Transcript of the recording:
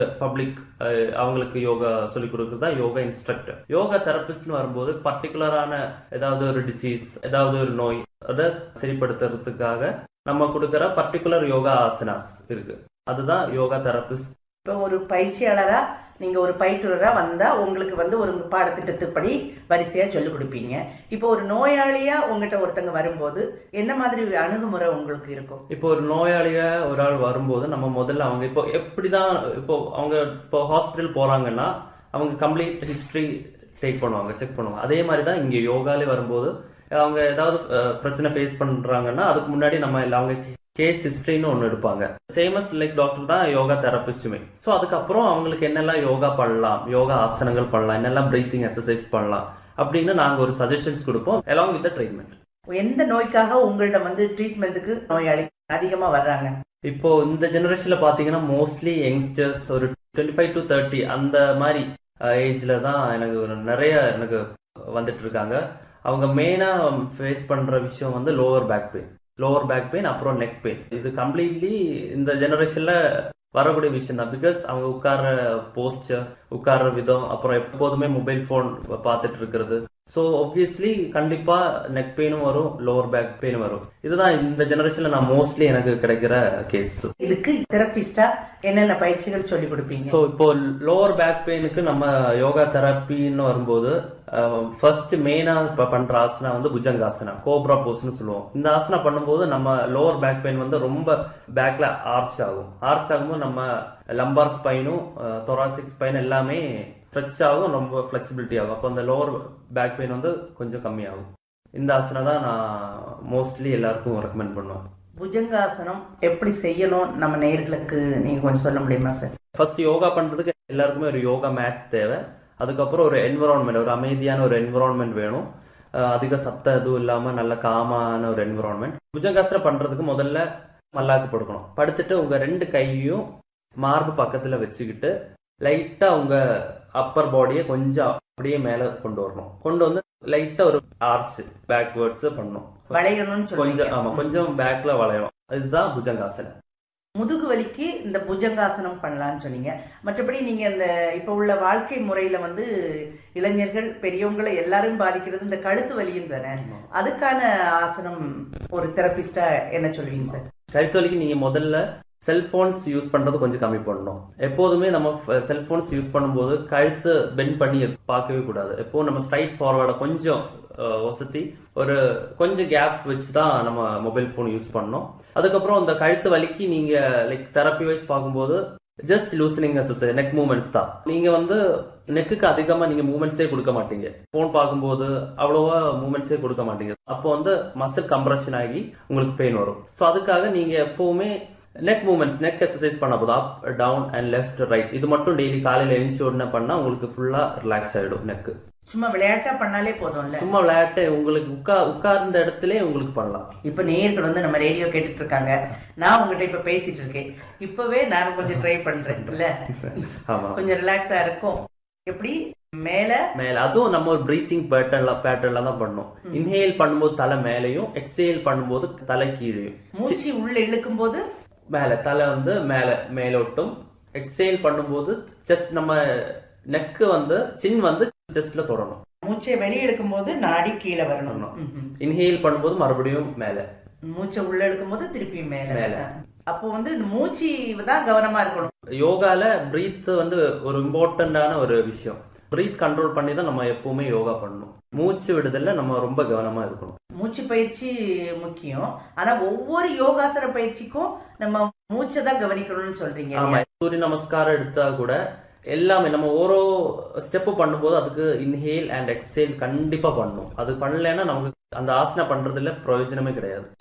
Public அவங்களுக்கு யோகா சொல்லி கொடுக்குறது தான் யோகா இன்ஸ்ட்ரக்டர் யோகா தெரபிஸ்ட்னு வரும்போது பர்டிகுலரான ஏதாவது ஒரு டிசீஸ் ஏதாவது ஒரு நோய் அதை சரிப்படுத்துறதுக்காக நம்ம கொடுக்குற பர்டிகுலர் யோகா ஆசனாஸ் இருக்கு அதுதான் யோகா தெரபிஸ்ட் இப்போ ஒரு பயிற்சியாளரா நீங்க ஒரு பயிற்றுனரா வந்தா உங்களுக்கு வந்து ஒரு பாடத்திட்டத்துப்படி வரிசையா சொல்லிக் கொடுப்பீங்க இப்போ ஒரு நோயாளியா உங்ககிட்ட ஒருத்தங்க வரும்போது என்ன மாதிரி ஒரு அணுகுமுறை உங்களுக்கு இருக்கும் இப்போ ஒரு நோயாளியா ஒரு ஆள் வரும்போது நம்ம முதல்ல அவங்க இப்போ எப்படிதான் இப்போ அவங்க இப்போ ஹாஸ்பிட்டல் போறாங்கன்னா அவங்க கம்ப்ளீட் ஹிஸ்டரி டேக் பண்ணுவாங்க செக் பண்ணுவாங்க அதே மாதிரி தான் இங்க யோகாலே வரும்போது அவங்க ஏதாவது அஹ், பிரச்சனை ஃபேஸ் பண்றாங்கன்னா அதுக்கு முன்னாடி நம்ம இல்ல அவங்க கேஸ் ஹிஸ்டரின்னு ஒன்று எடுப்பாங்க சேமஸ் லைக் டாக்டர் தான் யோகா தெரபிஸ்டுமே ஸோ அதுக்கப்புறம் அவங்களுக்கு என்னெல்லாம் யோகா பண்ணலாம் யோகா ஆசனங்கள் பண்ணலாம் என்னெல்லாம் பிரீத்திங் எக்ஸசைஸ் பண்ணலாம் அப்படின்னு நாங்கள் ஒரு சஜஷன்ஸ் கொடுப்போம் along with the ட்ரீட்மெண்ட் எந்த நோய்க்காக உங்கள்ட்ட வந்து ட்ரீட்மெண்ட்டுக்கு நோயாளி அதிகமா வர்றாங்க இப்போ இந்த ஜெனரேஷன்ல பாத்தீங்கன்னா மோஸ்ட்லி யங்ஸ்டர்ஸ் ஒரு டுவெண்ட்டி ஃபைவ் டு தேர்ட்டி அந்த மாதிரி ஏஜ்ல தான் எனக்கு ஒரு நிறைய எனக்கு வந்துட்டு இருக்காங்க அவங்க மெயினா ஃபேஸ் பண்ற விஷயம் வந்து lower back pain lower back pain அப்புறம் நெக் பெயின் இது கம்ப்ளீட்லி இந்த ஜெனரேஷன்ல வரக்கூடிய விஷயம் தான் பிகாஸ் அவங்க உட்கார்ற போஸ்டர் உட்கார்ற விதம் அப்புறம் எப்போதுமே மொபைல் ஃபோன் பார்த்துட்டு இருக்கிறது ஸோ ஒப்வியஸ்லி கண்டிப்பா நெக் பெயினும் வரும் லோவர் பேக் பெயினும் வரும் இதுதான் இந்த ஜெனரேஷன்ல நான் மோஸ்ட்லி எனக்கு கிடைக்கிற கேஸ் இதுக்கு தெரபிஸ்டா என்னென்ன பயிற்சிகள் சொல்லி கொடுப்பீங்க ஸோ இப்போ லோவர் பேக் பெயினுக்கு நம்ம யோகா தெரப்பின்னு வரும்போது ஃபர்ஸ்ட் மெயினா இப்போ பண்ற ஆசனா வந்து புஜங்காசனா கோப்ரா போஸ்னு சொல்லுவோம் இந்த ஆசனா பண்ணும்போது நம்ம லோவர் பேக் பெயின் வந்து ரொம்ப பேக்ல ஆர்ச் ஆகும் ஆர்ச் ஆகும்போது நம்ம லம்பார் ஸ்பைனும் தொராசிக் ஸ்பைன் எல்லாமே ஸ்ட்ரெச் ஆகும் ரொம்ப ஃபிளெக்சிபிலிட்டி ஆகும் அப்போ அந்த லோவர் பேக் பெயின் வந்து கொஞ்சம் கம்மியாகும் இந்த ஆசனா தான் நான் மோஸ்ட்லி எல்லாருக்கும் ரெக்கமெண்ட் பண்ணுவேன் புஜங்காசனம் எப்படி செய்யணும் நம்ம நேயர்களுக்கு நீங்க கொஞ்சம் சொல்ல முடியுமா சார் ஃபர்ஸ்ட் யோகா பண்றதுக்கு எல்லாருக்குமே ஒரு யோகா மேட் தேவை அதுக்கப்புறம் ஒரு என்விரான்மெண்ட் ஒரு அமைதியான ஒரு என்விரான்மெண்ட் வேணும் அஹ் அதிக சத்தம் எதுவும் இல்லாம நல்ல காமான ஒரு என்விரான்மெண்ட் புஜங்காசனம் பண்றதுக்கு முதல்ல மல்லாக்கு படுக்கணும் படுத்துட்டு உங்க ரெண்டு கையையும் மார்பு பக்கத்துல வச்சுக்கிட்டு லைட்டா உங்க அப்பர் பாடியை கொஞ்சம் அப்படியே மேல கொண்டு வரணும் கொண்டு வந்து லைட்டா ஒரு ஆர்ச் பேக்வேர்ட்ஸ் பண்ணணும் வளையணும்னு கொஞ்சம் சொல்லுங்க ஆமா கொஞ்சம் பேக்ல வளையணும் இதுதான் புஜங்காசனம் முதுகு வலிக்கு இந்த புஜங்காசனம் பண்ணலாம்னு சொன்னீங்க மற்றபடி நீங்க இந்த இப்ப உள்ள வாழ்க்கை முறையில வந்து இளைஞர்கள் பெரியவங்களை எல்லாரும் பாதிக்கிறது இந்த கழுத்து வலியும் தானே அதுக்கான ஆசனம் ஒரு தெரபிஸ்டா என்ன சொல்லுவீங்க சார் கழுத்து வலிக்கு நீங்க முதல்ல செல்போன்ஸ் யூஸ் பண்றது கொஞ்சம் கம்மி பண்ணணும் எப்போதுமே நம்ம செல்போன்ஸ் யூஸ் பண்ணும்போது கழுத்து பெண்ட் பண்ணி பார்க்கவே கூடாது எப்போ நம்ம ஸ்ட்ரைட் ஃபார்வர்டா கொஞ்சம் அஹ், வசதி ஒரு கொஞ்சம் கேப் வச்சு தான் நம்ம மொபைல் ஃபோன் யூஸ் பண்ணணும் அதுக்கப்புறம் அந்த கழுத்து வலிக்கு நீங்க லைக் தெரப்பி வைஸ் பார்க்கும்போது just loosening exercise neck movements தான் நீங்க வந்து நெக்குக்கு அதிகமா நீங்க மூமெண்ட்ஸே கொடுக்க மாட்டீங்க போன் பார்க்கும்போது அவ்வளோவா மூமெண்ட்ஸே கொடுக்க மாட்டீங்க அப்போ வந்து மசில் கம்ப்ரஷன் ஆகி உங்களுக்கு பெயின் வரும் ஸோ அதுக்காக நீங்க எப்பவுமே நெக் மூமெண்ட்ஸ் நெக் எக்ஸசைஸ் பண்ண போதும் up down and left right இது மட்டும் டெய்லி காலையில எழுந்துச்சு உடனே பண்ணா உங்களுக்கு ஃபுல்லா ரிலாக்ஸ் ஆயிடும் நெக் சும்மா விளையாட்டா பண்ணாலே போதும்ல சும்மா விளையாட்டு உங்களுக்கு உட்கா உட்கார்ந்த இடத்துல உங்களுக்கு பண்ணலாம் இப்ப நேயர்கள் வந்து நம்ம ரேடியோ கேட்டுட்டு இருக்காங்க நான் உங்ககிட்ட இப்ப பேசிட்டு இருக்கேன் இப்பவே நான் கொஞ்சம் ட்ரை பண்றேன் இல்ல ஆமா கொஞ்சம் ரிலாக்ஸா இருக்கும் எப்படி மேல மேல அதுவும் நம்ம ஒரு பிரீத்திங் பேட்டர்ன்ல பேட்டர்ன்ல தான் பண்ணணும் இன்ஹேல் பண்ணும்போது தலை மேலையும் எக்ஸேல் பண்ணும்போது தலை கீழையும் மூச்சு உள்ள இழுக்கும் போது மேல தலை வந்து மேல மேலோட்டும் எக்ஸேல் பண்ணும்போது செஸ்ட் நம்ம நெக்கு வந்து சின் வந்து செஸ்ட்ல தொடணும் மூச்சை வெளியே எடுக்கும் போது நாடி கீழே வரணும் ம்ஹும். இன்ஹேல் பண்ணும்போது மறுபடியும் மேல மூச்சை உள்ள எடுக்கும் போது திருப்பி மேல மேல. அப்போ வந்து இந்த மூச்சு தான் கவனமா இருக்கணும் யோகால பிரீத் வந்து ஒரு இம்பார்ட்டண்டான ஒரு விஷயம் பிரீத் கண்ட்ரோல் பண்ணி தான் நம்ம எப்பவுமே யோகா பண்ணணும் மூச்சு விடுதல்ல நம்ம ரொம்ப கவனமா இருக்கணும் மூச்சு பயிற்சி முக்கியம் ஆனா ஒவ்வொரு யோகாசன பயிற்சிக்கும் நம்ம மூச்சை தான் கவனிக்கணும்னு சொல்றீங்க ஆமா சூரிய நமஸ்காரம் எடுத்தா கூட எல்லாமே நம்ம ஓரோ ஸ்டெப் பண்ணும்போது அதுக்கு இன்ஹேல் அண்ட் எக்ஸேல் கண்டிப்பா பண்ணணும் அது பண்ணலைன்னா நமக்கு அந்த ஆசனா பண்றதுல பிரயோஜனமே கிடையாது